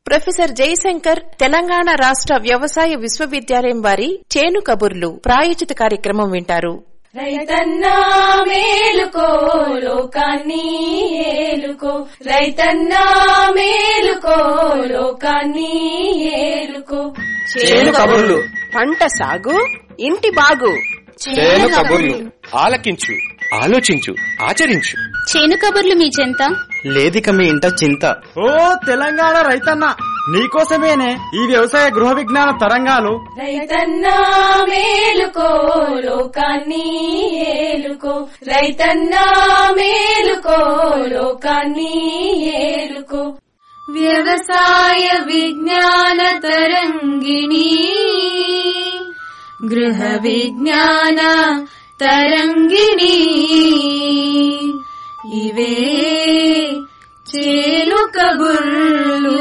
Professor Jayashankar Telangana రాష్ట్ర వ్యవసాయ విశ్వవిద్యాలయం వారి చేను కబుర్లు ప్రాయోజిత కార్యక్రమం వింటారు రైతన్నా మేలుకో లోకాన్ని ఏలుకో రైతన్నా మేలుకో లోకాన్ని ఏలుకో చేను కబుర్లు పంట సాగు ఇంటి బాగు చేను కబుర్లు ఆలకించు ఆలోచించు ఆచరించు చేను కబుర్లు మీ చెంత లేదిక మీ ఇంట చింత ఓ తెలంగాణ రైతన్న నీకోసమేనే ఈ వ్యవసాయ గృహ విజ్ఞాన తరంగాలు రైతన్నా మేలుకో లోకాన్ని ఏలుకో రైతన్నా మేలుకో లోకాన్ని ఏలుకో వ్యవసాయ విజ్ఞాన తరంగిణి గృహ విజ్ఞాన తరంగిణి ఇవే చేలు కబుర్లు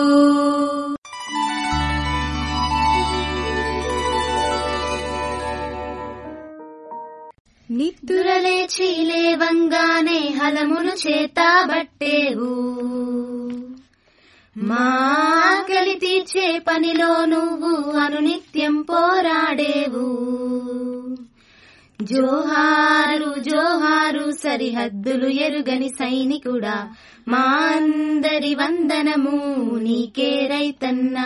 నిద్దురలేచి లేవంగానే హలమును చేతాబట్టేవు మా ఆకలి తీర్చే పనిలో నువ్వు అనునిత్యం పోరాడేవు జోహారు జోహారు సరిహద్దులు ఎరుగని సైనికుడా మా అందరి వందనము నీకే రైతన్నా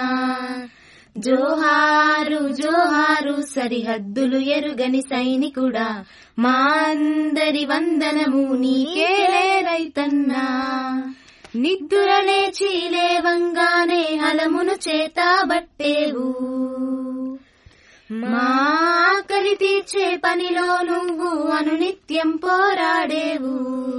జోహారు జోహారు సరిహద్దులు ఎరుగని సైనికుడా మా అందరి వందనము నీకే రైతన్నా నిద్దురలేచి లేవంగానే హలమును చేతాబట్టేవు మా ఆకలి తీర్చే పనిలో నువ్వు అనునిత్యం పోరాడేవు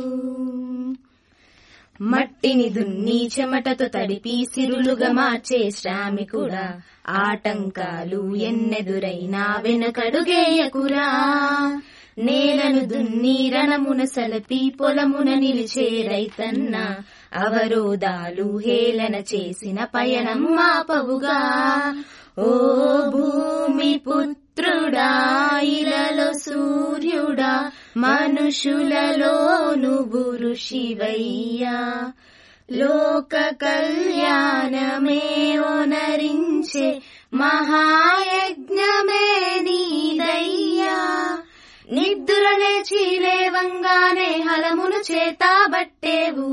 మట్టిని దున్ని చెమటతో తడిపి సిరులుగా మార్చే శ్రామికుడా ఆటంకాలు ఎన్నెదురైనా వెనుకడుగేయకురా నేలను దున్ని రణమున సలపి పొలమున నిలిచే రైతన్న అవరోధాలు హేళన చేసిన పయనం మాపవుగా ఓ భూమి పుత్రుడా ఇలలో సూర్యుడా మనుషులలో నువ్వు ఋషివయ్యా లోక కళ్యాణమే ఓనరించే మహాయజ్ఞమే నీదయ్యా నిద్రలేచి లేవంగానే హలమును చేతాబట్టేవు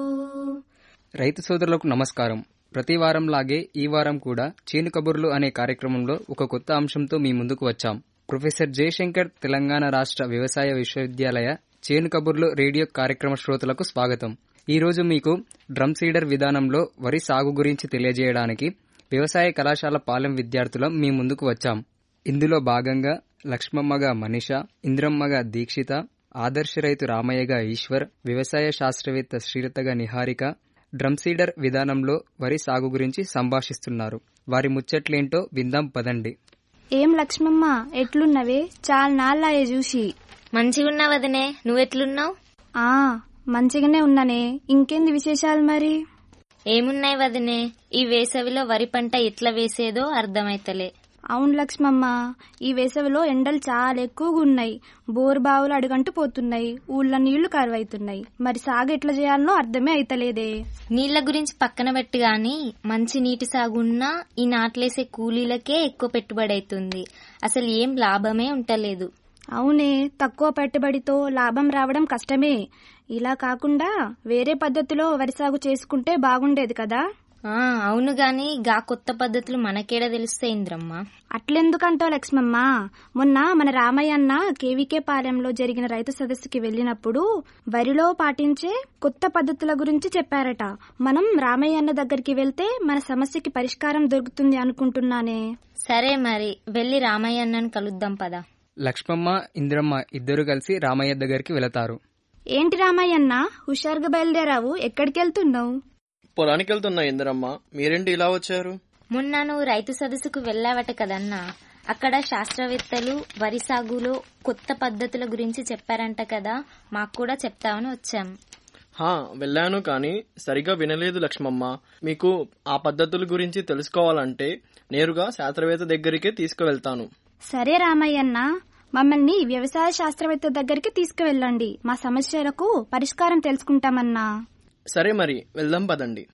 రైతు సోదరులకు నమస్కారం ప్రతి వారం లాగే ఈ వారం కూడా చేను కబుర్లు అనే కార్యక్రమంలో ఒక కొత్త అంశంతో మీ ముందుకు వచ్చాం ప్రొఫెసర్ జయశంకర్ తెలంగాణ రాష్ట్ర వ్యవసాయ విశ్వవిద్యాలయ చేను కబుర్లు రేడియో కార్యక్రమ శ్రోతలకు స్వాగతం ఈ రోజు మీకు డ్రమ్ సీడర్ విధానంలో వరి సాగు గురించి తెలియజేయడానికి వ్యవసాయ కళాశాల పాలెం విద్యార్థులం మీ ముందుకు వచ్చాం ఇందులో భాగంగా లక్ష్మమ్మగా మనిష ఇంద్రమ్మగా దీక్షిత ఆదర్శ రైతు రామయ్యగా ఈశ్వర్ వ్యవసాయ శాస్త్రవేత్త శ్రీలతగా నిహారిక డ్రమ్ సీడర్ విధానంలో వరి సాగు గురించి సంభాషిస్తున్నారు వారి ముచ్చట్లేంటో విందాం పదండి ఏం లక్ష్మమ్మ ఎట్లున్నవే చాలా నాళ్ళాయే చూసి మంచిగున్నా వదినే నువ్వెట్లున్నావు ఆ మంచిగానే ఉన్నానే ఇంకేంది విశేషాలు మరి ఏమున్నాయి వదినే ఈ వేసవిలో వరి పంట ఎట్లా వేసేదో అర్థమైతలే అవును లక్ష్మమ్మ ఈ వేసవిలో ఎండలు చాలా ఎక్కువగా ఉన్నాయి బోరు బావులు అడుగంటూ పోతున్నాయి ఊళ్ళో నీళ్లు కరువైతున్నాయి మరి సాగు ఎట్లా చేయాలనో అర్థమే అయితలేదే నీళ్ల గురించి పక్కన పెట్టి గాని మంచి నీటి సాగున్నా ఈ నాట్లేసే కూలీలకే ఎక్కువ పెట్టుబడి అవుతుంది అసలు ఏం లాభమే ఉంటలేదు అవునే తక్కువ పెట్టుబడితో లాభం రావడం కష్టమే ఇలా కాకుండా వేరే పద్ధతిలో వరి సాగు చేసుకుంటే బాగుండేది కదా ఆ అవును గాని గా కొత్త పద్ధతులు మనకేడ తెలుస్తాయి ఇంద్రమ్మ అట్లెందుకంటావు లక్ష్మమ్మ మొన్న మన రామయ్య అన్న కేవీకే పాలెంలో జరిగిన రైతు సదస్సుకి వెళ్ళినప్పుడు వరిలో పాటించే కొత్త పద్ధతుల గురించి చెప్పారట మనం రామయ్య అన్న దగ్గరికి వెళ్తే మన సమస్యకి పరిష్కారం దొరుకుతుంది అనుకుంటున్నానే సరే మరి వెళ్లి రామయ్య అన్నను కలుద్దాం పదా లక్ష్మమ్మ ఇంద్రమ్మ ఇద్దరు కలిసి రామయ్య దగ్గరికి వెళతారు ఏంటి రామయ్య అన్న హుషారుగా బయలుదేరావు ఎక్కడికి వెళ్తున్నావు పొలానికి వెళ్తున్నా ఇందరమ్మ మీరేంటి ఇలా వచ్చారు మొన్న నువ్వు రైతు సదస్సుకు వెళ్ళావట కదన్నా అక్కడ శాస్త్రవేత్తలు వరి సాగులో కొత్త పద్ధతుల గురించి చెప్పారంట కదా మాకు కూడా చెప్తామని వచ్చాం హా వెళ్ళాను కానీ సరిగా వినలేదు లక్ష్మమ్మ మీకు ఆ పద్ధతుల గురించి తెలుసుకోవాలంటే నేరుగా శాస్త్రవేత్త దగ్గరికే తీసుకువెళ్తాను సరే రామయ్యన్న మమ్మల్ని వ్యవసాయ శాస్త్రవేత్త దగ్గరికి తీసుకువెళ్ళండి మా సమస్యలకు పరిష్కారం తెలుసుకుంటామన్నా సరే మరి వెళ్దాం పదండి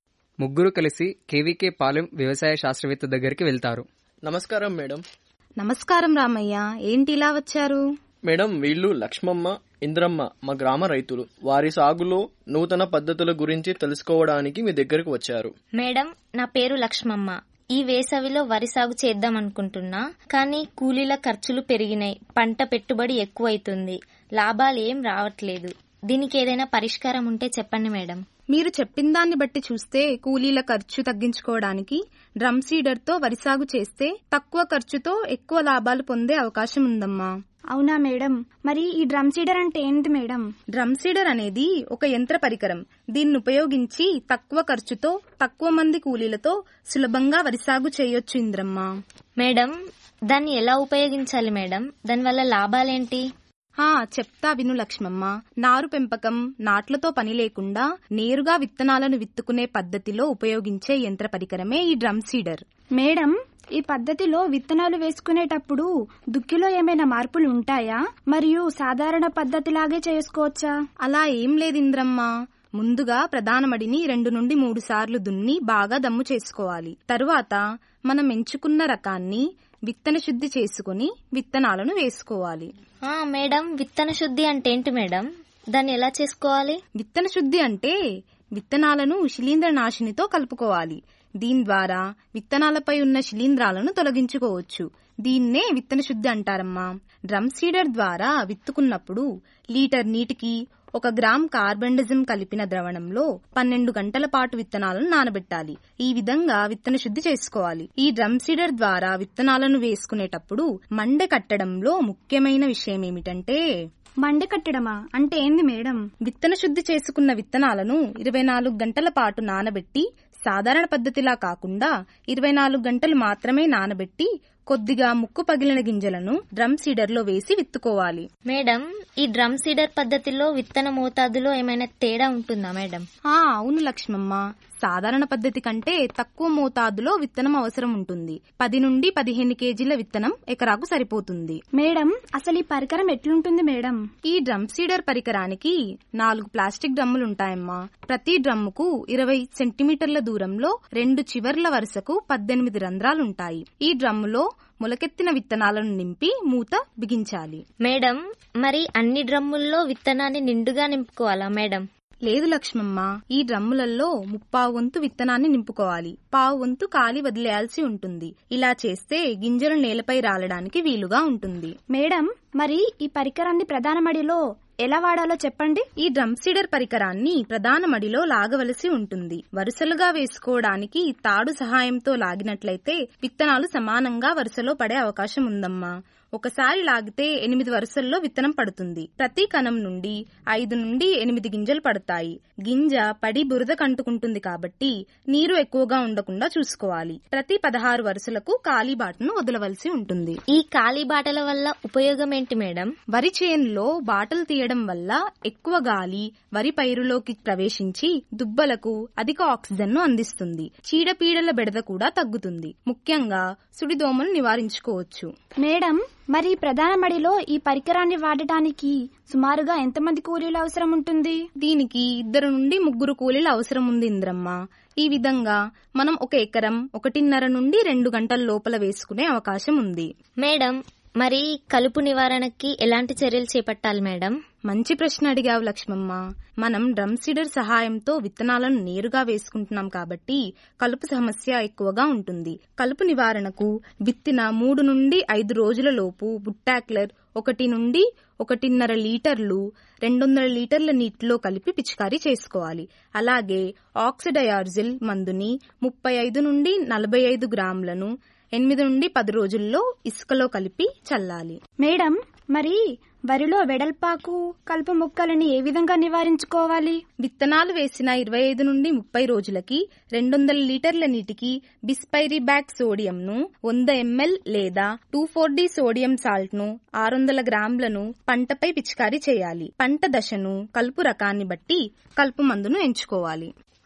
ముగ్గురు కలిసి కేవీకే పాలెం వ్యవసాయ శాస్త్రవేత్త దగ్గరికి వెళ్తారు నమస్కారం మేడం నమస్కారం రామయ్య ఏంటి ఇలా వచ్చారు మేడం వీళ్ళు లక్ష్మమ్మ ఇంద్రమ్మ మా గ్రామ రైతులు వారి సాగులో నూతన పద్ధతుల గురించి తెలుసుకోవడానికి మీ దగ్గరకు వచ్చారు మేడం నా పేరు లక్ష్మమ్మ ఈ వేసవిలో వరి సాగు చేద్దాం అనుకుంటున్నా కానీ కూలీల ఖర్చులు పెరిగినాయి పంట పెట్టుబడి ఎక్కువైతుంది లాభాలు ఏం రావట్లేదు దీనికి ఏదైనా పరిష్కారం ఉంటే చెప్పండి మేడం మీరు చెప్పిన దాన్ని బట్టి చూస్తే కూలీల ఖర్చు తగ్గించుకోవడానికి డ్రమ్ సీడర్ తో వరి సాగు చేస్తే తక్కువ ఖర్చుతో ఎక్కువ లాభాలు పొందే అవకాశం ఉందమ్మా అవునా మేడం మరి ఈ డ్రమ్ సీడర్ అంటే ఏంటి మేడం డ్రమ్ సీడర్ అనేది ఒక యంత్ర పరికరం దీన్ని ఉపయోగించి తక్కువ ఖర్చుతో తక్కువ మంది కూలీలతో సులభంగా వరి సాగు చేయొచ్చు ఇంద్రమ్మ మేడం దాన్ని ఎలా ఉపయోగించాలి మేడం దానివల్ల లాభాలేంటి ఆ చెప్తా విను లక్ష్మమ్మ నారు పెంపకం నాట్లతో పని లేకుండా నేరుగా విత్తనాలను విత్తుకునే పద్ధతిలో ఉపయోగించే యంత్ర పరికరమే ఈ డ్రమ్ సీడర్ మేడం ఈ పద్ధతిలో విత్తనాలు వేసుకునేటప్పుడు దుక్కిలో ఏమైనా మార్పులు ఉంటాయా మరియు సాధారణ పద్ధతిలాగే చేసుకోవచ్చా అలా ఏం లేదు ఇంద్రమ్మ ముందుగా ప్రధాన మడిని రెండు నుండి మూడు సార్లు దున్ని బాగా దమ్ము చేసుకోవాలి తరువాత మనం ఎంచుకున్న రకాన్ని విత్తన శుద్ధి చేసుకుని విత్తనాలను వేసుకోవాలి ఆ మేడం విత్తన శుద్ధి అంటే ఏంటి మేడం దాన్ని ఎలా చేసుకోవాలి విత్తన శుద్ధి అంటే విత్తనాలను శిలీంద్ర నాశినితో కలుపుకోవాలి దీని ద్వారా విత్తనాలపై ఉన్న శిలీంధ్రాలను తొలగించుకోవచ్చు దీన్నే విత్తన శుద్ధి అంటారమ్మా డ్రమ్ సీడర్ ద్వారా విత్తుకున్నప్పుడు లీటర్ నీటికి ఒక గ్రామ్ కార్బండిజం కలిపిన ద్రవణంలో పన్నెండు గంటల పాటు విత్తనాలను నానబెట్టాలి ఈ విధంగా విత్తన శుద్ధి చేసుకోవాలి ఈ డ్రమ్ సీడర్ ద్వారా విత్తనాలను వేసుకునేటప్పుడు మండె కట్టడంలో ముఖ్యమైన విషయం ఏమిటంటే మండి కట్టడమా అంటే ఏంది మేడం విత్తన శుద్ధి చేసుకున్న విత్తనాలను ఇరవై నాలుగు గంటల పాటు నానబెట్టి సాధారణ పద్ధతిలా కాకుండా ఇరవై నాలుగు గంటలు మాత్రమే నానబెట్టి కొద్దిగా ముక్కు పగిలిన గింజలను డ్రమ్ సీడర్లో వేసి విత్తుకోవాలి మేడం ఈ డ్రమ్ సీడర్ పద్ధతిలో విత్తన మోతాదులో ఏమైనా తేడా ఉంటుందా మేడం ఆ అవును లక్ష్మమ్మ సాధారణ పద్ధతి కంటే తక్కువ మోతాదులో విత్తనం అవసరం ఉంటుంది పది నుండి పదిహేను కేజీల విత్తనం ఎకరాకు సరిపోతుంది మేడం అసలు ఈ పరికరం ఎట్లుంటుంది మేడం ఈ డ్రమ్ సీడర్ పరికరానికి నాలుగు ప్లాస్టిక్ డ్రమ్ములు ఉంటాయమ్మా ప్రతి డ్రమ్ముకు ఇరవై సెంటీమీటర్ల దూరంలో రెండు చివర్ల వరుసకు పద్దెనిమిది రంధ్రాలుంటాయి ఈ డ్రమ్ములో మొలకెత్తిన విత్తనాలను నింపి మూత బిగించాలి మేడం మరి అన్ని డ్రమ్ముల్లో విత్తనాన్ని నిండుగా నింపుకోవాలా మేడం లేదు లక్ష్మమ్మ ఈ డ్రమ్ములలో ముప్పావు వంతు విత్తనాన్ని నింపుకోవాలి పావు వంతు ఖాళీ వదిలేయాల్సి ఉంటుంది ఇలా చేస్తే గింజలు నేలపై రాలడానికి వీలుగా ఉంటుంది మేడం మరి ఈ పరికరాన్ని ప్రధాన మడిలో ఎలా వాడాలో చెప్పండి ఈ డ్రమ్ సీడర్ పరికరాన్ని ప్రధాన మడిలో లాగవలసి ఉంటుంది వరుసలుగా వేసుకోవడానికి తాడు సహాయంతో లాగినట్లయితే విత్తనాలు సమానంగా వరుసలో పడే అవకాశం ఉందమ్మా ఒకసారి లాగితే ఎనిమిది వరుసల్లో విత్తనం పడుతుంది ప్రతి కణం నుండి ఐదు నుండి ఎనిమిది గింజలు పడతాయి గింజ పడి బురద కంటుకుంటుంది కాబట్టి నీరు ఎక్కువగా ఉండకుండా చూసుకోవాలి ప్రతి పదహారు వరుసలకు ఖాళీ బాటను వదలవలసి ఉంటుంది ఈ ఖాళీ బాటల వల్ల ఉపయోగం ఏంటి మేడం వరి చేనులో బాటలు తీయడం వల్ల ఎక్కువ గాలి వరి పైరులోకి ప్రవేశించి దుబ్బలకు అధిక ఆక్సిజన్ ను అందిస్తుంది చీడపీడల బెడద కూడా తగ్గుతుంది ముఖ్యంగా సుడిదోమలు నివారించుకోవచ్చు మేడం మరి ప్రధాన మడిలో ఈ పరికరాన్ని వాడటానికి సుమారుగా ఎంతమంది కూలీలు అవసరం ఉంటుంది దీనికి ఇద్దరు నుండి ముగ్గురు కూలీలు అవసరం ఉంది ఇంద్రమ్మ ఈ విధంగా మనం ఒక ఎకరం ఒకటిన్నర నుండి రెండు గంటల లోపల వేసుకునే అవకాశం ఉంది మేడం మరి కలుపు నివారణకి ఎలాంటి చర్యలు చేపట్టాలి మేడం మంచి ప్రశ్న అడిగావు లక్ష్మమ్మ మనం డ్రమ్ సీడర్ సహాయంతో విత్తనాలను నేరుగా వేసుకుంటున్నాం కాబట్టి కలుపు సమస్య ఎక్కువగా ఉంటుంది కలుపు నివారణకు విత్తిన మూడు నుండి ఐదు రోజుల లోపు బుట్టాక్లర్ ఒకటి నుండి ఒకటిన్నర లీటర్లు రెండు వందల లీటర్ల నీటిలో కలిపి పిచికారీ చేసుకోవాలి అలాగే ఆక్సిడయార్జిల్ మందుని ముప్పై ఐదు నుండి నలభై ఐదు గ్రాములను ఎనిమిది నుండి పది రోజుల్లో ఇసుకలో కలిపి చల్లాలి మేడం మరి వరిలో వెడల్పాకు కలుపు మొక్కలని ఏ విధంగా నివారించుకోవాలి విత్తనాలు వేసిన ఇరవై ఐదు నుండి ముప్పై రోజులకి రెండు వందల లీటర్ల నీటికి బిస్పైరిబ్యాక్ సోడియంను వంద ఎంఎల్ లేదా two four D sodium salt ను ఆరు వందల గ్రాములను పంటపై పిచికారీ చేయాలి పంట దశను కలుపు రకాన్ని బట్టి కలుపు మందును ఎంచుకోవాలి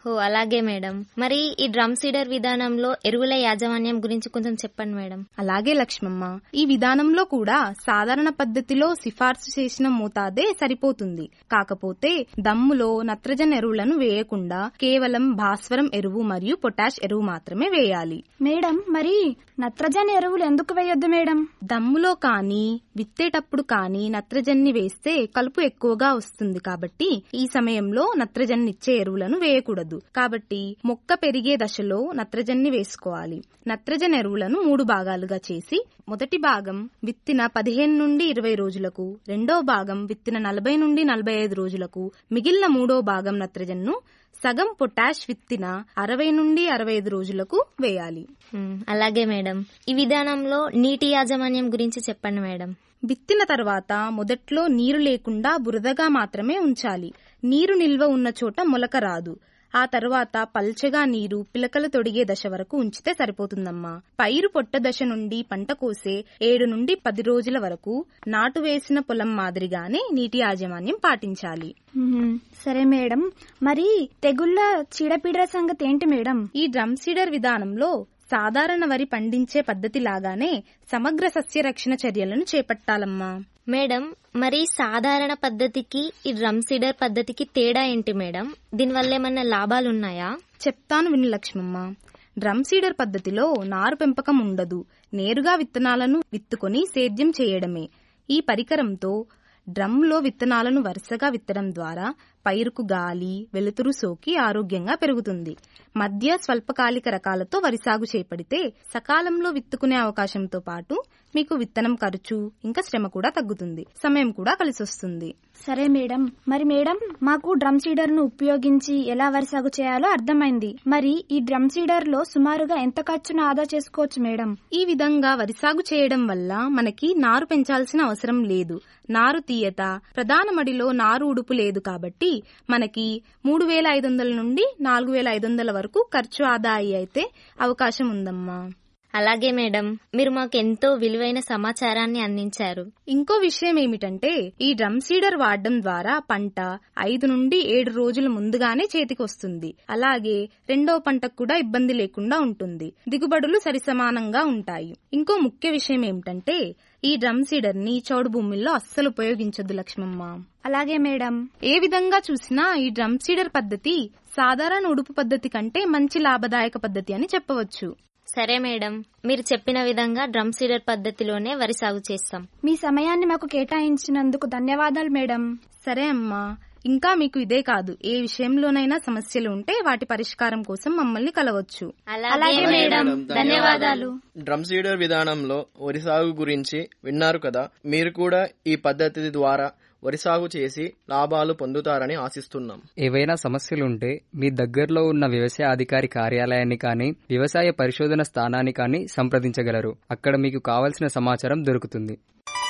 ఓ అలాగే మేడం మరి ఈ డ్రమ్ సీడర్ విధానంలో ఎరువుల యాజమాన్యం గురించి కొంచెం చెప్పండి మేడం అలాగే లక్ష్మమ్మ ఈ విధానంలో కూడా సాధారణ పద్ధతిలో సిఫార్సు చేసిన మోతాదే సరిపోతుంది కాకపోతే దమ్ములో నత్రజన్ ఎరువులను వేయకుండా కేవలం భాస్వరం ఎరువు మరియు పొటాష్ ఎరువు మాత్రమే వేయాలి మేడం మరి నత్రజని ఎరువులు ఎందుకు వేయొద్దు మేడం దమ్ములో కానీ విత్తేటప్పుడు కానీ నత్రజన్ని వేస్తే కలుపు ఎక్కువగా వస్తుంది కాబట్టి ఈ సమయంలో నత్రజన్నిచ్చే ఎరువులను వేయకూడదు కాబట్టి మొక్క పెరిగే దశలో నత్రజన్ని వేసుకోవాలి నత్రజన్ ఎరువులను మూడు భాగాలుగా చేసి మొదటి భాగం విత్తిన పదిహేను నుండి ఇరవై రోజులకు రెండో భాగం విత్తిన నలభై నుండి నలభై ఐదు రోజులకు మిగిలిన మూడో భాగం నత్రజన్ను సగం పొటాష్ విత్తిన అరవై నుండి అరవై ఐదు రోజులకు వేయాలి మ్, అలాగే మేడం ఈ విధానంలో నీటి యాజమాన్యం గురించి చెప్పండి మేడం విత్తిన తర్వాత మొదట్లో నీరు లేకుండా బురదగా మాత్రమే ఉంచాలి నీరు నిల్వ ఉన్న చోట మొలక రాదు ఆ తర్వాత పల్చగా నీరు పిలకలు తొడిగే దశ వరకు ఉంచితే సరిపోతుందమ్మా పైరు పొట్ట దశ నుండి పంట కోసే ఏడు నుండి పది రోజుల వరకు నాటు వేసిన పొలం మాదిరిగానే నీటి యాజమాన్యం పాటించాలి మ్మ్. సరే మేడం మరి తెగుళ్ళ చీడపీడల సంగతి ఏంటి మేడం ఈ డ్రమ్ సీడర్ విధానంలో సాధారణ వరి పండించే పద్ధతి లాగానే సమగ్ర సస్య రక్షణ చర్యలను చేపట్టాలమ్మా మేడం మరి సాధారణ పద్ధతికి ఈ డ్రమ్ సీడర్ పద్ధతికి తేడా ఏంటి మేడం దీనివల్ల ఏమన్నా లాభాలు ఉన్నాయా చెప్తాను విను లక్ష్మమ్మ డ్రమ్ సీడర్ పద్ధతిలో నారు పెంపకం ఉండదు నేరుగా విత్తనాలను విత్తుకొని సేద్యం చేయడమే ఈ పరికరంతో డ్రమ్లో విత్తనాలను వరుసగా విత్తడం ద్వారా పైరుకు గాలి వెలుతురు సోకి ఆరోగ్యంగా పెరుగుతుంది మధ్య స్వల్పకాలిక రకాలతో వరి సాగు చేపడితే సకాలంలో విత్తుకునే అవకాశంతో పాటు మీకు విత్తనం ఖర్చు ఇంకా శ్రమ కూడా తగ్గుతుంది సమయం కూడా కలిసొస్తుంది సరే మేడం మరి మేడం మాకు డ్రమ్ సీడర్ ను ఉపయోగించి ఎలా వరి సాగు చేయాలో అర్థమైంది మరి ఈ డ్రమ్ సీడర్ లో సుమారుగా ఎంత ఖర్చును ఆదా చేసుకోవచ్చు మేడం ఈ విధంగా వరి సాగు చేయడం వల్ల మనకి నారు పెంచాల్సిన అవసరం లేదు నారు తీయత ప్రధాన మడిలో నారు ఉడుపు లేదు కాబట్టి మనకి మూడు వేల ఐదు వందల నుండి నాలుగు వేల ఐదు వందల వరకు ఖర్చు ఆదా అయ్యి అయితే అవకాశం ఉందమ్మా అలాగే మేడం మీరు మాకు ఎంతో విలువైన సమాచారాన్ని అందించారు ఇంకో విషయం ఏమిటంటే ఈ డ్రమ్ సీడర్ వాడడం ద్వారా పంట ఐదు నుండి ఏడు రోజుల ముందుగానే చేతికొస్తుంది అలాగే రెండో పంటకు కూడా ఇబ్బంది లేకుండా ఉంటుంది దిగుబడులు సరిసమానంగా ఉంటాయి ఇంకో ముఖ్య విషయం ఏమిటంటే ఈ డ్రమ్ సీడర్ ని చౌడు భూముల్లో అస్సలు ఉపయోగించొద్దు లక్ష్మమ్మ అలాగే మేడం ఏ విధంగా చూసినా ఈ డ్రమ్ సీడర్ పద్ధతి సాధారణ ఉడుపు పద్ధతి కంటే మంచి లాభదాయక పద్ధతి అని చెప్పవచ్చు సరే మేడం మీరు చెప్పిన విధంగా డ్రమ్ సీడర్ పద్ధతిలోనే వరి సాగు చేస్తాం మీ సమయాన్ని మాకు కేటాయించినందుకు ధన్యవాదాలు మేడం సరే అమ్మా ఇంకా మీకు ఇదే కాదు ఏ విషయంలోనైనా సమస్యలు ఉంటే వాటి పరిష్కారం కోసం మమ్మల్ని కలవచ్చు అలాగే మేడం ధన్యవాదాలు డ్రమ్ సీడర్ విధానంలో వరి సాగు గురించి విన్నారు కదా మీరు కూడా ఈ పద్ధతి ద్వారా వరి సాగు చేసి లాభాలు పొందుతారని ఆశిస్తున్నాం ఏవైనా సమస్యలుంటే మీ దగ్గరలో ఉన్న వ్యవసాయ అధికారి కార్యాలయాన్ని కానీ వ్యవసాయ పరిశోధన స్థానాన్ని కానీ సంప్రదించగలరు అక్కడ మీకు కావలసిన సమాచారం దొరుకుతుంది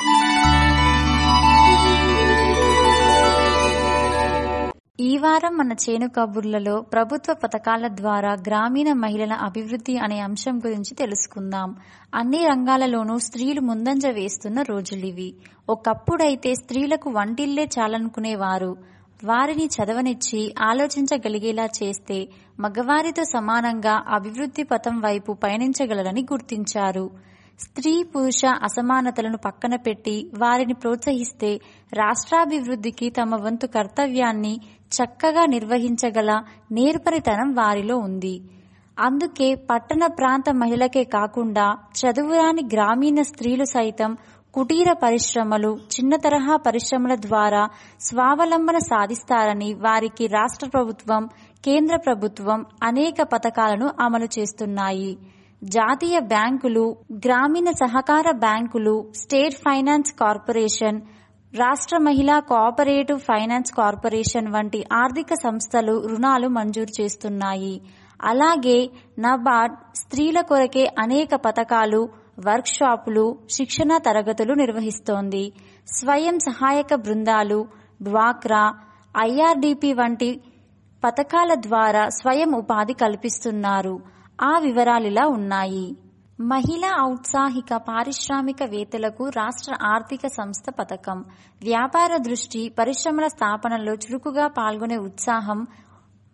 ఈ వారం మన చేను కబుర్లలో ప్రభుత్వ పథకాల ద్వారా గ్రామీణ మహిళల అభివృద్ధి అనే అంశం గురించి తెలుసుకుందాం అన్ని రంగాలలోనూ స్త్రీలు ముందంజ వేస్తున్న రోజులివి ఒకప్పుడైతే స్త్రీలకు వంటిల్లే చాలనుకునేవారు వారిని చదవనిచ్చి ఆలోచించగలిగేలా చేస్తే మగవారితో సమానంగా అభివృద్ధి పథం వైపు పయనించగలరని గుర్తించారు స్త్రీ పురుష అసమానతలను పక్కన పెట్టి వారిని ప్రోత్సహిస్తే రాష్ట్రాభివృద్ధికి తమ వంతు కర్తవ్యాన్ని చక్కగా నిర్వహించగల నేర్పరితనం వారిలో ఉంది అందుకే పట్టణ ప్రాంత మహిళలకే కాకుండా చదువురాని గ్రామీణ స్త్రీలు సైతం కుటీర పరిశ్రమలు చిన్న తరహా పరిశ్రమల ద్వారా స్వావలంబన సాధిస్తారని వారికి రాష్ట్ర ప్రభుత్వం కేంద్ర ప్రభుత్వం అనేక పథకాలను అమలు చేస్తున్నాయి జాతీయ బ్యాంకులు గ్రామీణ సహకార బ్యాంకులు స్టేట్ ఫైనాన్స్ కార్పొరేషన్ రాష్ట్ర మహిళా కోఆపరేటివ్ ఫైనాన్స్ కార్పొరేషన్ వంటి ఆర్థిక సంస్థలు రుణాలు మంజూరు చేస్తున్నాయి అలాగే నబార్డ్ స్త్రీల కొరకే అనేక పథకాలు వర్క్ షాపులు శిక్షణ తరగతులు నిర్వహిస్తోంది స్వయం సహాయక బృందాలు డ్వాక్రా ఐఆర్డిపి వంటి పథకాల ద్వారా స్వయం ఉపాధి కల్పిస్తున్నారు ఆ వివరాలిలా ఉన్నాయి మహిళా ఔత్సాహిక పారిశ్రామికవేత్తలకు రాష్ట్ర ఆర్థిక సంస్థ పథకం వ్యాపార దృష్టి పరిశ్రమల స్థాపనలో చురుకుగా పాల్గొనే ఉత్సాహం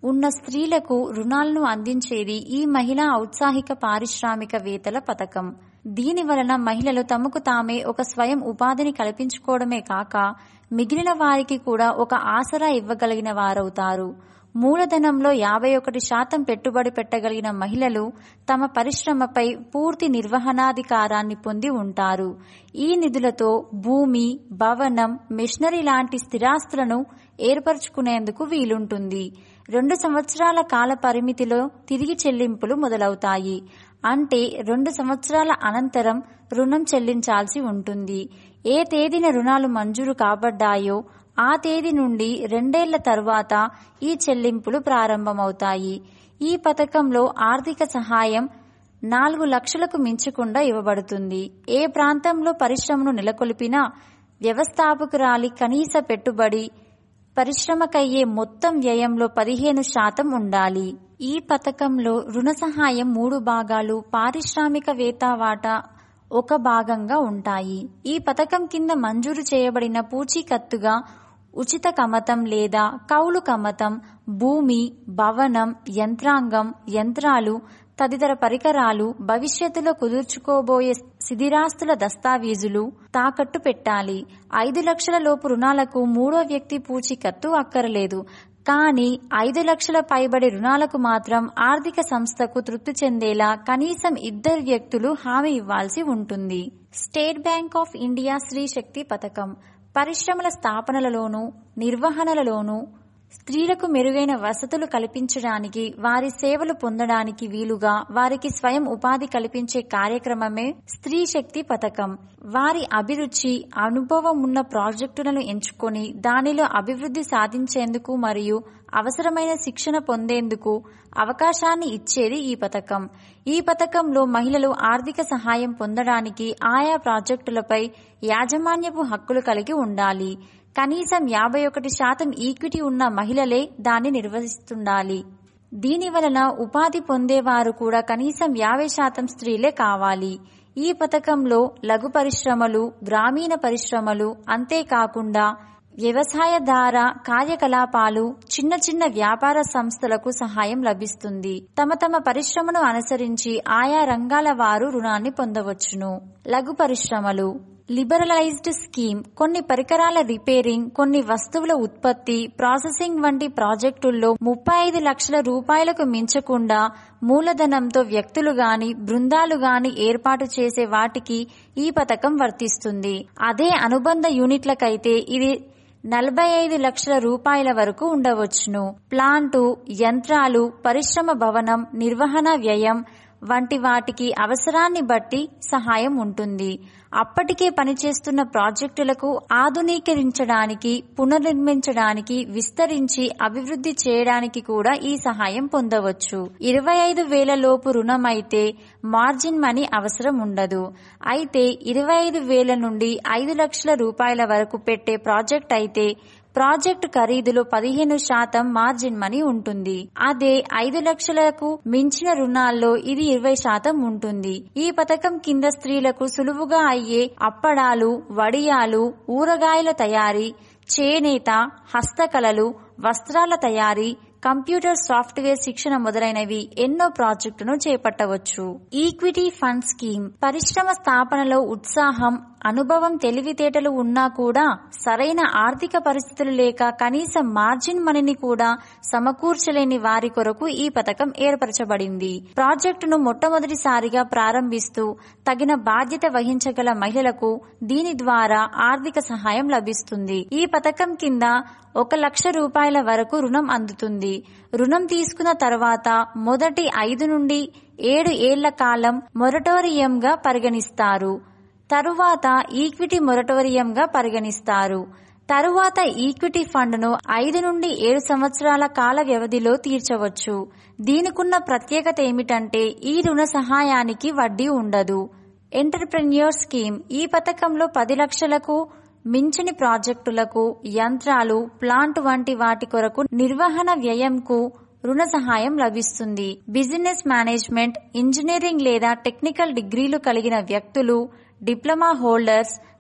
ఉన్న స్త్రీలకు రుణాలను అందించేది ఈ మహిళా ఔత్సాహిక పారిశ్రామికవేత్తల పథకం దీని వలన మహిళలు తమకు తామే ఒక స్వయం ఉపాధిని కల్పించుకోవడమే కాక మిగిలిన వారికి కూడా ఒక ఆసరా ఇవ్వగలిగిన వారవుతారు మూలధనంలో యాభై ఒకటి శాతం పెట్టుబడి పెట్టగలిగిన మహిళలు తమ పరిశ్రమపై పూర్తి నిర్వహణాధికారాన్ని పొంది ఉంటారు ఈ నిధులతో భూమి భవనం మిషనరీ లాంటి స్థిరాస్తులను ఏర్పరచుకునేందుకు వీలుంటుంది రెండు సంవత్సరాల కాల పరిమితిలో తిరిగి చెల్లింపులు మొదలవుతాయి అంటే రెండు సంవత్సరాల అనంతరం రుణం చెల్లించాల్సి ఉంటుంది ఏ తేదీన రుణాలు మంజూరు కాబడ్డాయో ఆ తేదీ నుండి రెండేళ్ల తర్వాత ఈ చెల్లింపులు ప్రారంభమవుతాయి ఈ పథకంలో ఆర్థిక సహాయం నాలుగు లక్షలకు మించకుండా ఇవ్వబడుతుంది ఏ ప్రాంతంలో పరిశ్రమను నెలకొల్పినా వ్యవస్థాపకురాలి కనీస పెట్టుబడి పరిశ్రమకయ్యే మొత్తం వ్యయంలో పదిహేను శాతం ఉండాలి ఈ పథకంలో రుణ సహాయం మూడు భాగాలు పారిశ్రామికవేత్త వాటా ఒక భాగంగా ఉంటాయి ఈ పథకం కింద మంజూరు చేయబడిన పూచీకత్తుగా ఉచిత కమతం లేదా కౌలు కమతం భూమి భవనం యంత్రాంగం యంత్రాలు తదితర పరికరాలు భవిష్యత్తులో కుదుర్చుకోబోయే శిథిరాస్తుల దస్తావీజులు తాకట్టు పెట్టాలి ఐదు లక్షల లోపు రుణాలకు మూడో వ్యక్తి పూచీకత్తు అక్కరలేదు కానీ ఐదు లక్షల పైబడి రుణాలకు మాత్రం ఆర్థిక సంస్థకు తృప్తి చెందేలా కనీసం ఇద్దరు వ్యక్తులు హామీ ఇవ్వాల్సి ఉంటుంది స్టేట్ బ్యాంక్ ఆఫ్ ఇండియా స్త్రీ శక్తి పథకం పరిశ్రమల స్థాపనలలోనూ నిర్వహణలలోనూ స్త్రీలకు మెరుగైన వసతులు కల్పించడానికి వారి సేవలు పొందడానికి వీలుగా వారికి స్వయం ఉపాధి కల్పించే కార్యక్రమమే స్త్రీ శక్తి పథకం వారి అభిరుచి అనుభవం ఉన్న ప్రాజెక్టులను ఎంచుకొని దానిలో అభివృద్ధి సాధించేందుకు మరియు అవసరమైన శిక్షణ పొందేందుకు అవకాశాన్ని ఇచ్చేది ఈ పథకం ఈ పథకంలో మహిళలు ఆర్థిక సహాయం పొందడానికి ఆయా ప్రాజెక్టులపై యాజమాన్యపు హక్కులు కలిగి ఉండాలి కనీసం యాభై ఒకటి శాతం ఈక్విటీ ఉన్న మహిళలే దాన్ని నిర్వహిస్తుండాలి దీని వలన ఉపాధి పొందేవారు కూడా కనీసం యాభై శాతం స్త్రీలే కావాలి ఈ పథకంలో లఘు పరిశ్రమలు గ్రామీణ పరిశ్రమలు అంతేకాకుండా వ్యవసాయధార కార్యకలాపాలు చిన్న చిన్న వ్యాపార సంస్థలకు సహాయం లభిస్తుంది తమ తమ పరిశ్రమను అనుసరించి ఆయా రంగాల వారు రుణాన్ని పొందవచ్చును లఘు పరిశ్రమలు లిబరలైజ్డ్ స్కీమ్ కొన్ని పరికరాల రిపేరింగ్ కొన్ని వస్తువుల ఉత్పత్తి ప్రాసెసింగ్ వంటి ప్రాజెక్టుల్లో ముప్పై ఐదు లక్షల రూపాయలకు మించకుండా మూలధనంతో వ్యక్తులు గాని బృందాలు గాని ఏర్పాటు చేసే వాటికి ఈ పథకం వర్తిస్తుంది అదే అనుబంధ యూనిట్లకైతే ఇది నలభై ఐదు లక్షల రూపాయల వరకు ఉండవచ్చును ప్లాంటు యంత్రాలు పరిశ్రమ భవనం నిర్వహణ వ్యయం వంటి వాటికి అవసరాన్ని బట్టి సహాయం ఉంటుంది అప్పటికే పనిచేస్తున్న ప్రాజెక్టులకు ఆధునీకరించడానికి పునర్నిర్మించడానికి విస్తరించి అభివృద్ధి చేయడానికి కూడా ఈ సహాయం పొందవచ్చు ఇరవై ఐదు వేల లోపు రుణం అయితే మార్జిన్ మనీ అవసరం ఉండదు అయితే ఇరవై ఐదు వేల నుండి ఐదు లక్షల రూపాయల వరకు పెట్టే ప్రాజెక్ట్ అయితే ప్రాజెక్టు ఖరీదులో పదిహేను శాతం మార్జిన్ మనీ ఉంటుంది అదే ఐదు లక్షలకు మించిన రుణాల్లో ఇది ఇరవై శాతం ఉంటుంది ఈ పథకం కింద స్త్రీలకు సులువుగా అయ్యే అప్పడాలు వడియాలు ఊరగాయల తయారీ చేనేత హస్తకళలు వస్త్రాల తయారీ కంప్యూటర్ సాఫ్ట్వేర్ శిక్షణ మొదలైనవి ఎన్నో ప్రాజెక్టును చేపట్టవచ్చు ఈక్విటీ ఫండ్ స్కీమ్ పరిశ్రమ స్థాపనలో ఉత్సాహం అనుభవం తెలివితేటలు ఉన్నా కూడా సరైన ఆర్థిక పరిస్థితులు లేక కనీసం మార్జిన్ మనీని కూడా సమకూర్చలేని వారి కొరకు ఈ పథకం ఏర్పరచబడింది ప్రాజెక్టును మొట్టమొదటిసారిగా ప్రారంభిస్తూ తగిన బాధ్యత వహించగల మహిళలకు దీని ద్వారా ఆర్థిక సహాయం లభిస్తుంది ఈ పథకం కింద ఒక లక్ష రూపాయల వరకు రుణం అందుతుంది రుణం తీసుకున్న తర్వాత మొదటి ఐదు నుండి ఏడు ఏళ్ల కాలం మొరటోరియంగా పరిగణిస్తారు తరువాత ఈక్విటీ మొరటోరియంగా పరిగణిస్తారు తరువాత ఈక్విటీ ఫండ్ను ఐదు నుండి ఏడు సంవత్సరాల కాల వ్యవధిలో తీర్చవచ్చు దీనికున్న ప్రత్యేకత ఏమిటంటే ఈ రుణ సహాయానికి వడ్డీ ఉండదు ఎంటర్ప్రెన్యూర్ స్కీమ్ ఈ పథకంలో పది లక్షలకు మించని ప్రాజెక్టులకు యంత్రాలు ప్లాంట్ వంటి వాటి కొరకు నిర్వహణ వ్యయంకు రుణ సహాయం లభిస్తుంది బిజినెస్ మేనేజ్మెంట్ ఇంజనీరింగ్ లేదా టెక్నికల్ డిగ్రీలు కలిగిన వ్యక్తులు డిప్లొమా హోల్డర్స్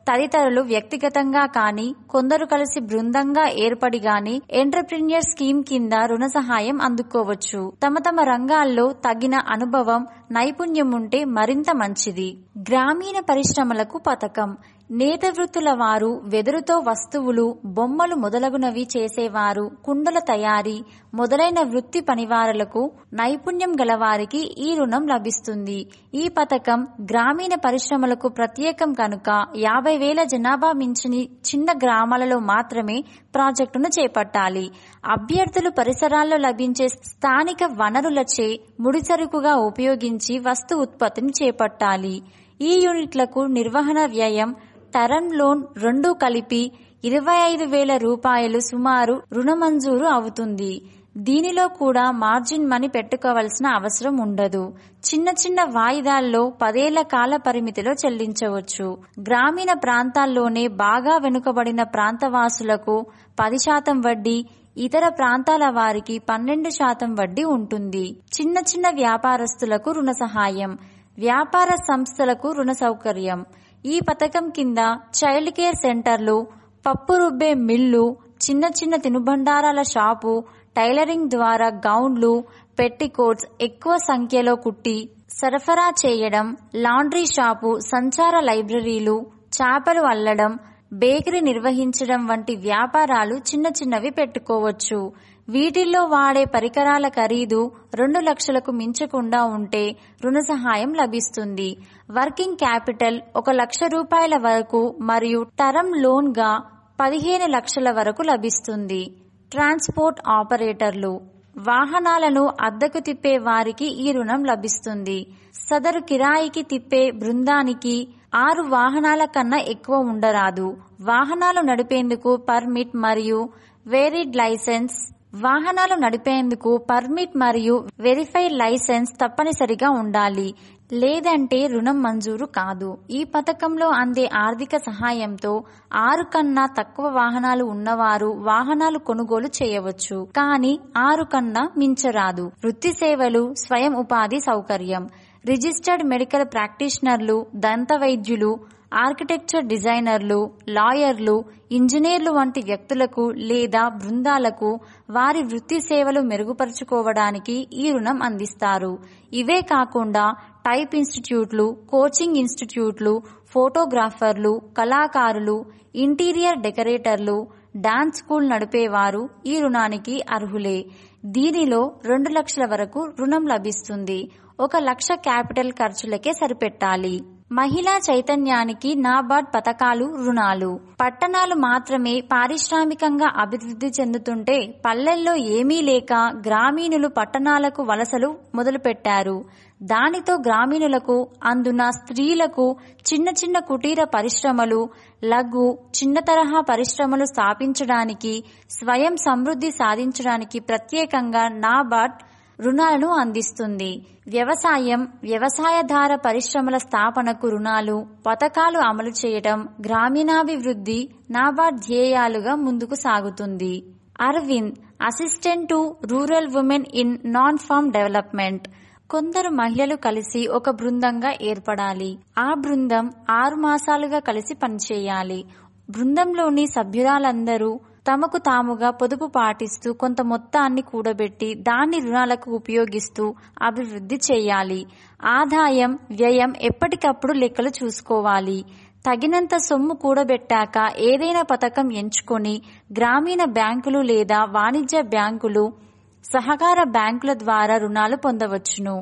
తదితరులు వ్యక్తిగతంగా కానీ కొందరు కలిసి బృందంగా ఏర్పడి గాని ఎంటర్ప్రిన్యూర్ స్కీమ్ కింద రుణ సహాయం అందుకోవచ్చు తమ తమ రంగాల్లో తగిన అనుభవం నైపుణ్యం ఉంటే మరింత మంచిది గ్రామీణ పరిశ్రమలకు పథకం నేత వృత్తుల వారు వెదురుతో వస్తువులు బొమ్మలు మొదలగునవి చేసేవారు కుండల తయారీ మొదలైన వృత్తి పనివారులకు నైపుణ్యం గలవారికి ఈ రుణం లభిస్తుంది ఈ పథకం గ్రామీణ పరిశ్రమలకు ప్రత్యేకం కనుక యాభై వేల జనాభా మించిన చిన్న గ్రామాలలో మాత్రమే ప్రాజెక్టును చేపట్టాలి అభ్యర్థులు పరిసరాల్లో లభించే స్థానిక వనరులచే ముడిసరుకుగా ఉపయోగించి వస్తు ఉత్పత్తిని చేపట్టాలి ఈ యూనిట్లకు నిర్వహణ వ్యయం టర్మ్ లోన్ రెండూ కలిపి ఇరవై ఐదు వేల రూపాయలు సుమారు రుణ మంజూరు అవుతుంది దీనిలో కూడా మార్జిన్ మనీ పెట్టుకోవాల్సిన అవసరం ఉండదు చిన్న చిన్న వాయిదాల్లో పదేళ్ల కాల పరిమితిలో చెల్లించవచ్చు గ్రామీణ ప్రాంతాల్లోనే బాగా వెనుకబడిన ప్రాంతవాసులకు పది శాతం వడ్డీ ఇతర ప్రాంతాల వారికి పన్నెండు శాతం వడ్డీ ఉంటుంది చిన్న చిన్న వ్యాపారస్తులకు రుణ సహాయం వ్యాపార సంస్థలకు రుణ సౌకర్యం ఈ పథకం కింద చైల్డ్ కేర్ సెంటర్లు పప్పు రుబ్బే మిల్లు చిన్న చిన్న తినుబండారాల షాపు టైలరింగ్ ద్వారా గౌన్లు పెట్టికోట్స్ ఎక్కువ సంఖ్యలో కుట్టి సరఫరా చేయడం లాండ్రీ షాపు సంచార లైబ్రరీలు చేపలు అల్లడం బేకరీ నిర్వహించడం వంటి వ్యాపారాలు చిన్న చిన్నవి పెట్టుకోవచ్చు వీటిల్లో వాడే పరికరాల ఖరీదు రెండు లక్షలకు మించకుండా ఉంటే రుణ సహాయం లభిస్తుంది వర్కింగ్ క్యాపిటల్ ఒక లక్ష రూపాయల వరకు మరియు టర్మ్ లోన్ గా పదిహేను లక్షల వరకు లభిస్తుంది ట్రాన్స్పోర్ట్ ఆపరేటర్లు వాహనాలను అద్దెకు తిప్పే వారికి ఈ రుణం లభిస్తుంది సదరు కిరాయికి తిప్పే బృందానికి ఆరు వాహనాల కన్నా ఎక్కువ ఉండరాదు వాహనాలు నడిపేందుకు పర్మిట్ మరియు వేరిడ్ లైసెన్స్ వాహనాలు నడిపేందుకు పర్మిట్ మరియు వెరిఫైడ్ లైసెన్స్ తప్పనిసరిగా ఉండాలి లేదంటే రుణం మంజూరు కాదు ఈ పథకంలో అందే ఆర్థిక సహాయంతో ఆరు కన్నా తక్కువ వాహనాలు ఉన్నవారు వాహనాలు కొనుగోలు చేయవచ్చు కానీ ఆరు కన్నా మించరాదు వృత్తి సేవలు స్వయం ఉపాధి సౌకర్యం రిజిస్టర్డ్ మెడికల్ ప్రాక్టీషనర్లు దంత వైద్యులు ఆర్కిటెక్చర్ డిజైనర్లు లాయర్లు ఇంజనీర్లు వంటి వ్యక్తులకు లేదా బృందాలకు వారి వృత్తి సేవలు మెరుగుపరుచుకోవడానికి ఈ రుణం అందిస్తారు ఇవే కాకుండా టైప్ ఇన్స్టిట్యూట్లు కోచింగ్ ఇన్స్టిట్యూట్లు ఫోటోగ్రాఫర్లు కళాకారులు ఇంటీరియర్ డెకరేటర్లు డాన్స్ స్కూల్ నడిపేవారు ఈ రుణానికి అర్హులే దీనిలో రెండు లక్షల వరకు రుణం లభిస్తుంది ఒక లక్ష క్యాపిటల్ ఖర్చులకే సరిపెట్టాలి మహిళా చైతన్యానికి నాబార్డ్ పథకాలు రుణాలు పట్టణాలు మాత్రమే పారిశ్రామికంగా అభివృద్ధి చెందుతుంటే పల్లెల్లో ఏమీ లేక గ్రామీణులు పట్టణాలకు వలసలు మొదలుపెట్టారు దానితో గ్రామీణులకు అందున స్త్రీలకు చిన్న చిన్న కుటీర పరిశ్రమలు లఘు చిన్న తరహా పరిశ్రమలు స్థాపించడానికి స్వయం సమృద్ధి సాధించడానికి ప్రత్యేకంగా నాబార్డ్ రుణాలను అందిస్తుంది వ్యవసాయం వ్యవసాయధార పరిశ్రమల స్థాపనకు రుణాలు పథకాలు అమలు చేయటం గ్రామీణాభివృద్ధి నాబార్డ్ ధ్యేయాలుగా ముందుకు సాగుతుంది Aravind assistant to rural women in non farm development కొందరు మహిళలు కలిసి ఒక బృందంగా ఏర్పడాలి ఆ బృందం ఆరు మాసాలుగా కలిసి పనిచేయాలి బృందంలోని సభ్యురాలందరూ తమకు తాముగా పొదుపు పాటిస్తూ కొంత మొత్తాన్ని కూడబెట్టి దాన్ని రుణాలకు ఉపయోగిస్తూ అభివృద్ధి చేయాలి ఆదాయం వ్యయం ఎప్పటికప్పుడు లెక్కలు చూసుకోవాలి తగినంత సొమ్ము కూడబెట్టాక ఏదైనా పథకం ఎంచుకొని గ్రామీణ బ్యాంకులు లేదా వాణిజ్య బ్యాంకులు సహకార బ్యాంకుల ద్వారా రుణాలు పొందవచ్చును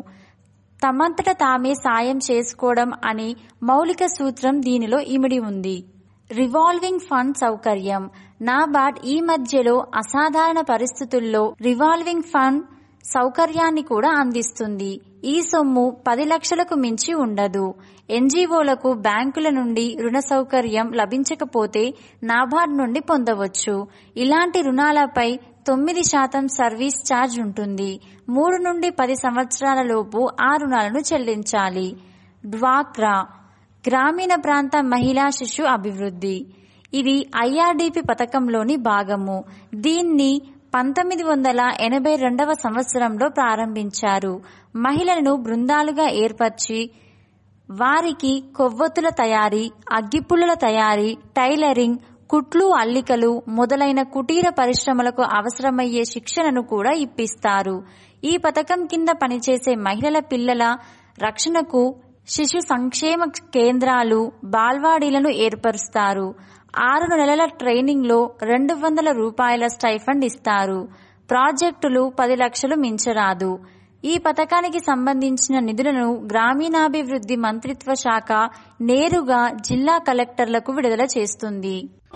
తమంతట తామే సాయం చేసుకోవడం అని మౌలిక సూత్రం దీనిలో ఇమిడి ఉంది రివాల్వింగ్ ఫండ్ సౌకర్యం నాబార్డ్ ఈ మధ్యలో అసాధారణ పరిస్థితుల్లో రివాల్వింగ్ ఫండ్ సౌకర్యాన్ని కూడా అందిస్తుంది ఈ సొమ్ము పది లక్షలకు మించి ఉండదు ఎన్జీఓలకు బ్యాంకుల నుండి రుణ సౌకర్యం లభించకపోతే నాబార్డ్ నుండి పొందవచ్చు ఇలాంటి రుణాలపై తొమ్మిది శాతం సర్వీస్ ఛార్జ్ ఉంటుంది మూడు నుండి పది సంవత్సరాల లోపు ఆ రుణాలను చెల్లించాలి డ్వాక్రా గ్రామీణ ప్రాంత మహిళా శిశు అభివృద్ధి ఇది ఐఆర్డిపి పథకంలోని భాగము దీన్ని పంతొమ్మిది వందల ఎనభై రెండవ సంవత్సరంలో ప్రారంభించారు మహిళలను బృందాలుగా ఏర్పరిచి వారికి కొవ్వొత్తుల తయారీ అగ్గిపుల్లల తయారీ టైలరింగ్ కుట్లు అల్లికలు మొదలైన కుటీర పరిశ్రమలకు అవసరమయ్యే శిక్షణను కూడా ఇప్పిస్తారు ఈ పథకం కింద పనిచేసే మహిళల పిల్లల రక్షణకు శిశు సంక్షేమ కేంద్రాలు బాల్వాడీలను ఏర్పరుస్తారు ఆరు నెలల ట్రైనింగ్లో రెండు వందల రూపాయల స్టైఫండ్ ఇస్తారు ప్రాజెక్టులు పది లక్షలు మించరాదు ఈ పథకానికి సంబంధించిన నిధులను గ్రామీణాభివృద్ధి మంత్రిత్వ శాఖ నేరుగా జిల్లా కలెక్టర్లకు విడుదల చేస్తుంది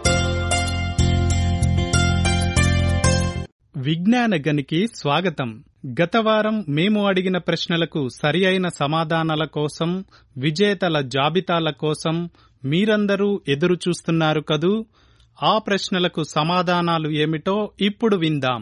విజ్ఞాన గనికి స్వాగతం గత వారం మేము అడిగిన ప్రశ్నలకు సరి అయిన సమాధానాల కోసం విజేతల జాబితాల కోసం మీరందరూ ఎదురు చూస్తున్నారు కదూ ఆ ప్రశ్నలకు సమాధానాలు ఏమిటో ఇప్పుడు విందాం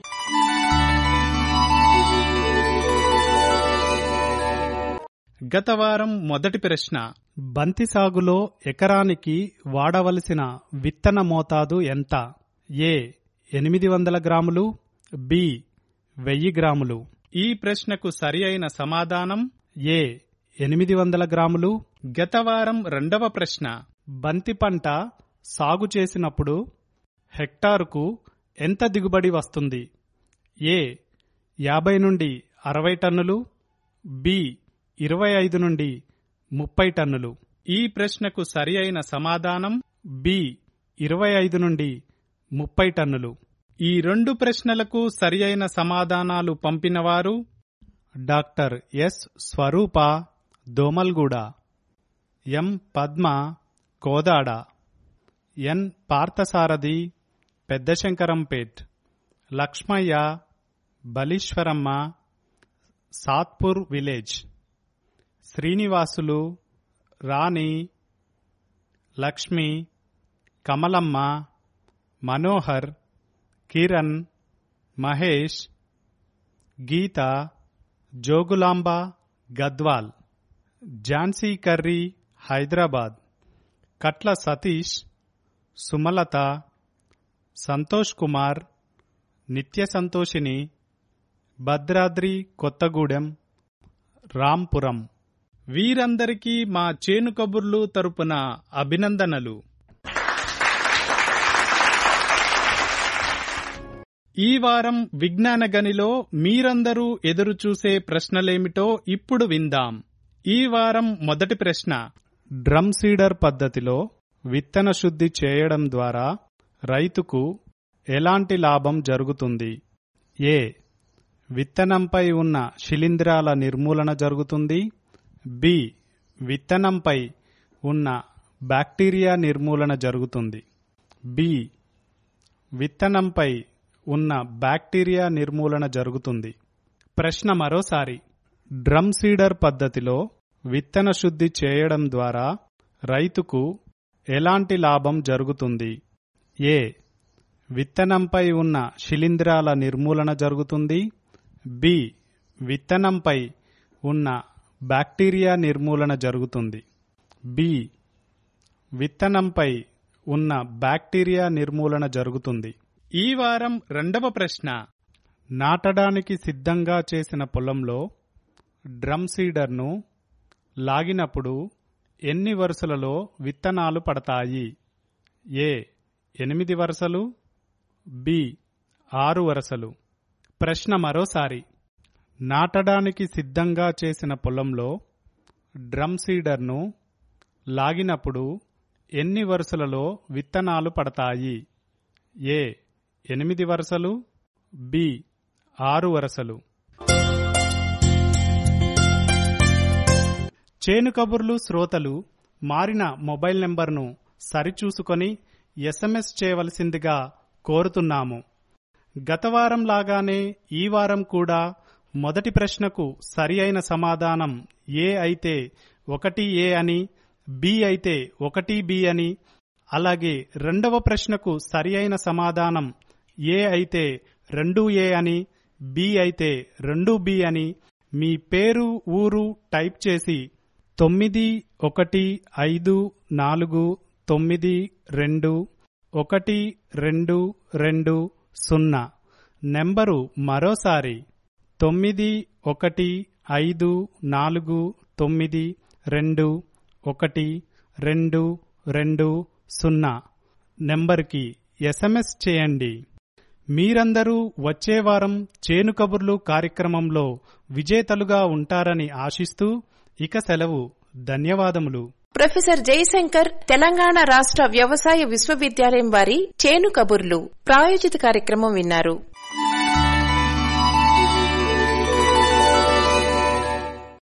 గత వారం మొదటి ప్రశ్న బంతి సాగులో ఎకరానికి వాడవలసిన విత్తన మోతాదు ఎంత ఏ ఎనిమిది వందల గ్రాములు బి వెయ్యి గ్రాములు ఈ ప్రశ్నకు సరి అయిన సమాధానం ఏ ఎనిమిది వందల గ్రాములు గత వారం రెండవ ప్రశ్న బంతి పంట సాగు చేసినప్పుడు హెక్టారుకు ఎంత దిగుబడి వస్తుంది ఏ యాభై నుండి అరవై టన్నులు బి ఇరవై ఐదు నుండి ముప్పై టన్నులు ఈ ప్రశ్నకు సరి అయిన సమాధానం బి ఇరవై ఐదు నుండి ముప్పై టన్నులు ఈ రెండు ప్రశ్నలకు సరి అయిన సమాధానాలు పంపినవారు doctor S Swarupa Domalguda M Padma Kodad N Parthasarathi Peddashankarampet Lakshmaiah Baleshwaramma Satpur village Srinivasulu Rani Lakshmi Kamalamma Manohar Kiran Mahesh Geetha Jogulamba Gadwal Jhansi Karri Hyderabad Katla Satish Sumalatha Santosh Kumar Nitya Santoshini Bhadradri Kothagudem Rampuram వీరందరికీ మా చేను కబుర్లు తరపున అభినందనలు ఈ వారం విజ్ఞాన గనిలో మీరందరూ ఎదురుచూసే ప్రశ్నలేమిటో ఇప్పుడు విందాం ఈ వారం మొదటి ప్రశ్న డ్రమ్ సీడర్ పద్ధతిలో విత్తన శుద్ధి చేయడం ద్వారా రైతుకు ఎలాంటి లాభం జరుగుతుంది ఏ విత్తనంపై ఉన్న శిలీంధ్రాల నిర్మూలన జరుగుతుంది బి విత్తనంపై ఉన్న బ్యాక్టీరియా నిర్మూలన జరుగుతుంది బి విత్తనంపై ఉన్న బ్యాక్టీరియా నిర్మూలన జరుగుతుంది ప్రశ్న మరోసారి డ్రమ్ సీడర్ పద్ధతిలో విత్తన శుద్ధి చేయడం ద్వారా రైతుకు ఎలాంటి లాభం జరుగుతుంది ఏ విత్తనంపై ఉన్న శిలీంధ్రాల నిర్మూలన జరుగుతుంది బి విత్తనంపై ఉన్న బ్యాక్టీరియా నిర్మూలన జరుగుతుంది బి విత్తనంపై ఉన్న బ్యాక్టీరియా నిర్మూలన జరుగుతుంది ఈ వారం రెండవ ప్రశ్న నాటడానికి సిద్ధంగా చేసిన పొలంలో డ్రమ్ సీడర్ను లాగినప్పుడు ఎన్ని వరుసలలో విత్తనాలు పడతాయి ఏ ఎనిమిది వరుసలు బి ఆరు వరుసలు ప్రశ్న మరోసారి నాటడానికి సిద్ధంగా చేసిన పొలంలో డ్రమ్ సీడర్ను లాగినప్పుడు ఎన్ని వరుసలలో విత్తనాలు పడతాయి ఏ ఎనిమిది వరుసలు బి ఆరు వరుసలు చేను కబుర్లు శ్రోతలు మారిన మొబైల్ నెంబర్ను సరిచూసుకొని ఎస్ఎంఎస్ చేయవలసిందిగా కోరుతున్నాము గత వారం లాగానే ఈ వారం కూడా మొదటి ప్రశ్నకు సరి అయిన సమాధానం ఏ అయితే ఒకటి ఏ అని బి అయితే ఒకటి బి అని అలాగే రెండవ ప్రశ్నకు సరి అయిన సమాధానం ఏ అయితే రెండు ఏ అని బి అయితే రెండు బి అని మీ పేరు ఊరు టైప్ చేసి తొమ్మిది ఒకటి ఐదు నాలుగు తొమ్మిది రెండు ఒకటి రెండు రెండు సున్నా నెంబరు మరోసారి తొమ్మిది ఒకటి ఐదు నాలుగు తొమ్మిది రెండు ఒకటి రెండు రెండు సున్నా నెంబర్కి ఎస్ఎంఎస్ చేయండి మీరందరూ వచ్చే వారం చేను కబుర్లు కార్యక్రమంలో విజేతలుగా ఉంటారని ఆశిస్తూ ఇక సెలవు ధన్యవాదములు ప్రొఫెసర్ జయశంకర్ తెలంగాణ రాష్ట్ర వ్యవసాయ విశ్వవిద్యాలయం వారి చేను కబుర్లు ప్రాయోజిత కార్యక్రమం విన్నారు